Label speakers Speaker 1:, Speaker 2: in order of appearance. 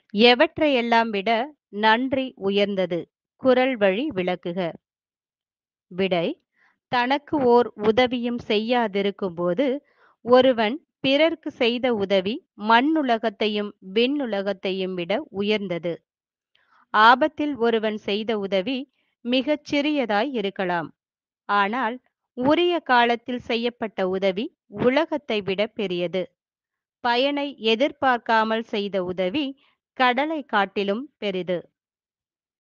Speaker 1: எவற்றையெல்லாம் விட நன்றி உயர்ந்தது குரல் வழி விளக்குக விடை தனக்கு ஓர் உதவியும் செய்யாதிருக்கும்போது ஒருவன் பிறர்க்கு செய்த உதவி மண்ணுலகத்தையும் விண்ணுலகத்தையும் விட உயர்ந்தது ஆபத்தில் ஒருவன் செய்த உதவி மிகச் சிறியதாய் இருக்கலாம் ஆனால் உரிய காலத்தில் செய்யப்பட்ட உதவி உலகத்தை விட பெரியது பயனை எதிர்பார்க்காமல் செய்த உதவி கடலை காட்டிலும் பெரிது